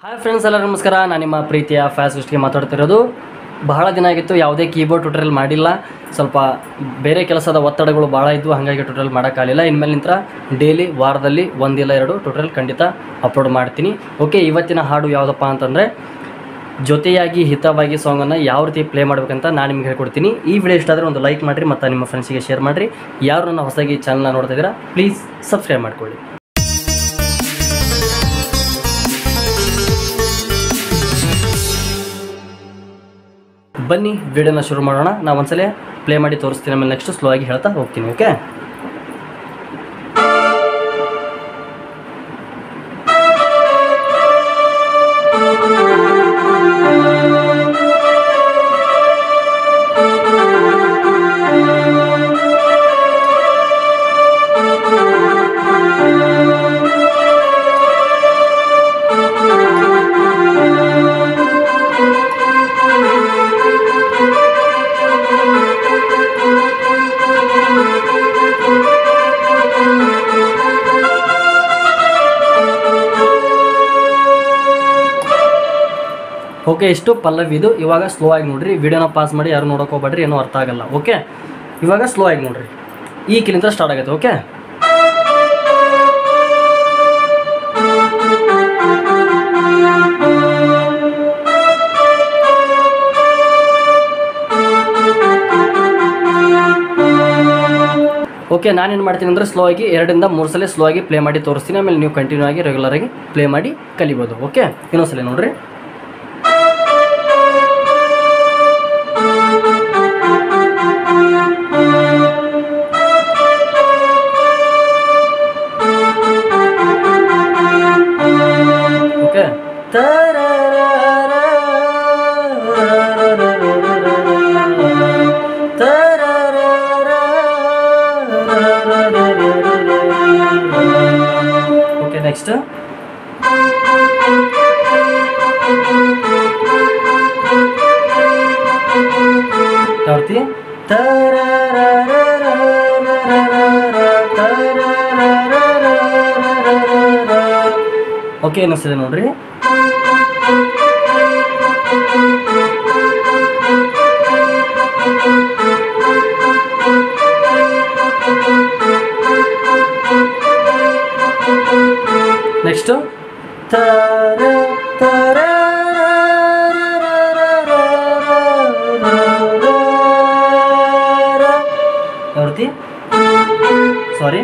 hi friends ಎಲ್ಲ ನಮಸ್ಕಾರ ನಾನು ನಿಮ್ಮ ಪ್ರೀತಿಯ ಫ್ಯಾಸ್ ಗೆ ಮಾತಾಡ್ತಿರೋದು ಬಹಳ ದಿನ ಆಗಿತ್ತು ಯಾವುದೇ ಕೀಬೋರ್ಡ್ ಟ್ಯೂಟೋರಿಯಲ್ ಮಾಡಿಲ್ಲ ಸ್ವಲ್ಪ ಬೇರೆ ಕೆಲಸದ ಒತ್ತಡಗಳು ಭಾಳ ಇದ್ವು ಹಾಗಾಗಿ ಟ್ಯೂಟೋರಿಯಲ್ ಮಾಡೋಕ್ಕಾಗಲಿಲ್ಲ ಇನ್ಮೇಲೆ ನಿಂತರ ಡೈಲಿ ವಾರದಲ್ಲಿ ಒಂದಿಲ್ಲ ಎರಡು ಟ್ಯೂಟೋರಿಯಲ್ ಖಂಡಿತ ಅಪ್ಲೋಡ್ ಮಾಡ್ತೀನಿ ಓಕೆ ಇವತ್ತಿನ ಹಾಡು ಯಾವುದಪ್ಪ ಅಂತಂದರೆ ಜೊತೆಯಾಗಿ ಹಿತವಾಗಿ ಸಾಂಗನ್ನು ಯಾವ ರೀತಿ ಪ್ಲೇ ಮಾಡ್ಬೇಕಂತ ನಾನು ನಿಮ್ಗೆ ಹೇಳ್ಕೊಡ್ತೀನಿ ಈ ವಿಡಿಯೋ ಇಷ್ಟ ಆದರೆ ಒಂದು ಲೈಕ್ ಮಾಡಿರಿ ಮತ್ತು ನಿಮ್ಮ ಫ್ರೆಂಡ್ಸಿಗೆ ಶೇರ್ ಮಾಡಿರಿ ಯಾರು ನನ್ನ ಹೊಸದಾಗಿ ಚಾನಲ್ನ ನೋಡ್ತಾ ಇದ್ದೀರಾ ಪ್ಲೀಸ್ ಸಬ್ಸ್ಕ್ರೈಬ್ ಮಾಡ್ಕೊಳ್ಳಿ ಬನ್ನಿ ವಿಡಿಯೋನ ಶುರು ಮಾಡೋಣ ನಾವು ಒಂದ್ಸಲ ಪ್ಲೇ ಮಾಡಿ ತೋರಿಸ್ತೀನಿ ಆಮೇಲೆ ನೆಕ್ಸ್ಟ್ ಸ್ಲೋ ಆಗಿ ಹೇಳ್ತಾ ಹೋಗ್ತೀನಿ ಓಕೆ ಓಕೆ ಇಷ್ಟು ಪಲ್ಲವಿ ಇದು ಇವಾಗ ಸ್ಲೋ ಆಗಿ ನೋಡ್ರಿ ವಿಡಿಯೋನ ಪಾಸ್ ಮಾಡಿ ಯಾರು ನೋಡೋಕೆ ಹೋಗ್ಬೇಡ್ರಿ ಏನೂ ಅರ್ಥ ಆಗಲ್ಲ ಓಕೆ ಇವಾಗ ಸ್ಲೋ ಆಗಿ ನೋಡ್ರಿ ಈ ಕಿಲಿಂದ ಸ್ಟಾರ್ಟ್ ಆಗೈತೆ ಓಕೆ ಓಕೆ ನಾನೇನು ಮಾಡ್ತೀನಿ ಅಂದರೆ ಸ್ಲೋ ಆಗಿ ಎರಡರಿಂದ ಮೂರು ಸಲ ಸ್ಲೋ ಆಗಿ ಪ್ಲೇ ಮಾಡಿ ತೋರಿಸ್ತೀನಿ ಆಮೇಲೆ ನೀವು ಕಂಟಿನ್ಯೂ ಆಗಿ ರೆಗ್ಯುಲರ್ ಆಗಿ ಪ್ಲೇ ಮಾಡಿ ಕಲಿಬೋದು ಓಕೆ ಇನ್ನೊಂದ್ಸಲ ನೋಡ್ರಿ ಓಕೆ ಓಕೆ ನೆಕ್ಸ್ಟ್ ಯಾವತ್ತಿ ಓಕೆ ಇನ್ನೊಂದ್ಸಲ ನೋಡ್ರಿ ನೆಕ್ಸ್ಟ್ ಯಾವತ್ತಿ ಸಾರಿ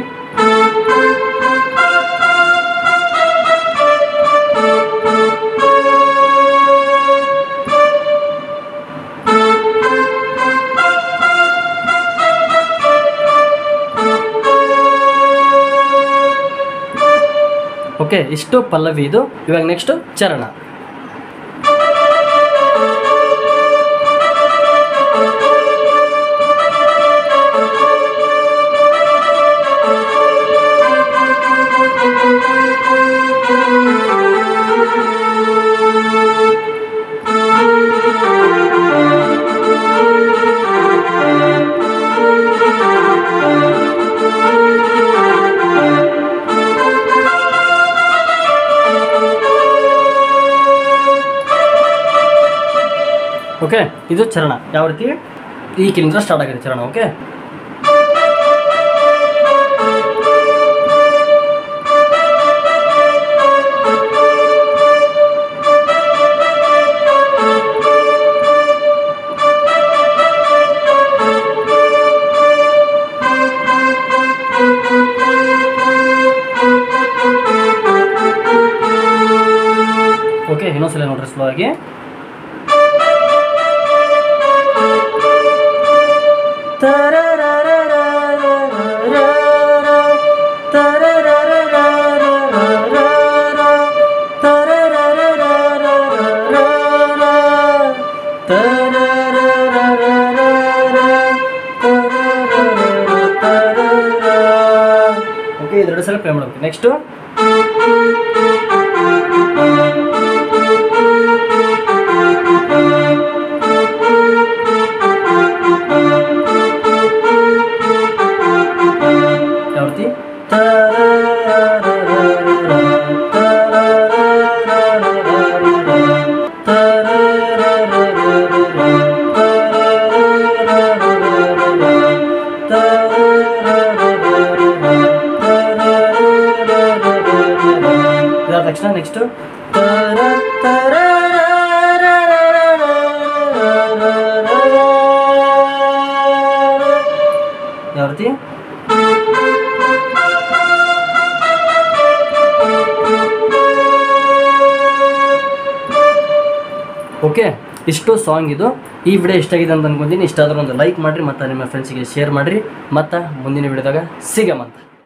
ಓಕೆ ಇಷ್ಟು ಪಲ್ಲವಿ ಇದು ಇವಾಗ ನೆಕ್ಸ್ಟ್ ಚರಣ ಓಕೆ ಇದು ಚರಣ ಯಾವ ರೀತಿ ಈ ಕಿಲಿಂದ ಸ್ಟಾರ್ಟ್ ಆಗಿದೆ ಚರಣ ಓಕೆ ಓಕೆ ಇನ್ನೊಂದ್ಸಲ ನೋಡ್ರಿ ಸ್ಲೋ ಆಗಿ ಓಕೆ ಇದೆರಡು ಸಲ ಪ್ಲೇ ಮಾಡಬೇಕು ನೆಕ್ಸ್ಟು ಯಾವ ರೀತಿ ತ ನೆಕ್ಸ್ಟ್ ನೆಕ್ಸ್ಟ್ ಯಾವ ರೀತಿ ಓಕೆ ಇಷ್ಟು ಸಾಂಗ್ ಇದು ಈ ವಿಡಿಯೋ ಇಷ್ಟ ಆಗಿದೆ ಅಂತ ಅನ್ಕೊಂತೀನಿ ಇಷ್ಟ ಆದ್ರೆ ಒಂದು ಲೈಕ್ ಮಾಡಿರಿ ಮತ್ತು ನಿಮ್ಮ ಫ್ರೆಂಡ್ಸಿಗೆ ಶೇರ್ ಮಾಡಿರಿ ಮತ್ತು ಮುಂದಿನ ವಿಡಿಯೋದಾಗ ಸಿಗಮಂತ